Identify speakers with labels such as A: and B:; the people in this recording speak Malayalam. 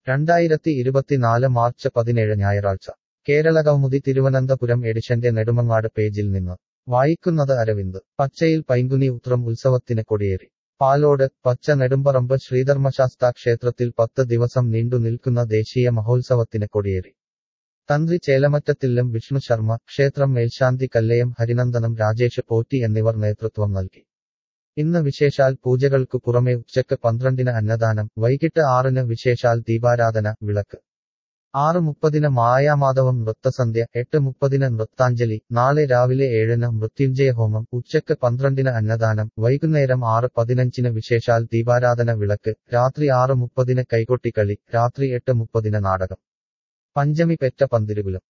A: രണ്ടായിരത്തി ഇരുപത്തിനാല് മാർച്ച് പതിനേഴ് ഞായറാഴ്ച കേരളകൗമുദി തിരുവനന്തപുരം എഡിഷന്റെ നെടുമങ്ങാട് പേജിൽ നിന്ന് വായിക്കുന്നത് അരവിന്ദ് പച്ചയിൽ പൈങ്കുനി ഉത്രം ഉത്സവത്തിന് കൊടിയേറി പാലോട് പച്ച നെടുമ്പറമ്പ് ശ്രീധർമ്മശാസ്താ ക്ഷേത്രത്തിൽ പത്ത് ദിവസം നീണ്ടു നിൽക്കുന്ന ദേശീയ മഹോത്സവത്തിന് കൊടിയേറി തന്ത്രി ചേലമറ്റത്തില്ലും വിഷ്ണു ശർമ്മ ക്ഷേത്രം മേൽശാന്തി കല്ലയം ഹരിനന്ദനം രാജേഷ് പോറ്റി എന്നിവർ നേതൃത്വം നൽകി ഇന്ന് വിശേഷാൽ പൂജകൾക്കു പുറമെ ഉച്ചക്ക് പന്ത്രണ്ടിന് അന്നദാനം വൈകിട്ട് ആറിന് വിശേഷാൽ ദീപാരാധന വിളക്ക് ആറ് മുപ്പതിന് മായാമാധവം നൃത്തസന്ധ്യ എട്ട് മുപ്പതിന് നൃത്താഞ്ജലി നാളെ രാവിലെ ഏഴിന് മൃത്യുഞ്ജയ ഹോമം ഉച്ചക്ക് പന്ത്രണ്ടിന് അന്നദാനം വൈകുന്നേരം ആറ് പതിനഞ്ചിന് വിശേഷാൽ ദീപാരാധന വിളക്ക് രാത്രി ആറ് മുപ്പതിന് കൈകൊട്ടിക്കളി രാത്രി എട്ട് മുപ്പതിന് നാടകം പഞ്ചമി പെറ്റ പന്തിരുകുലം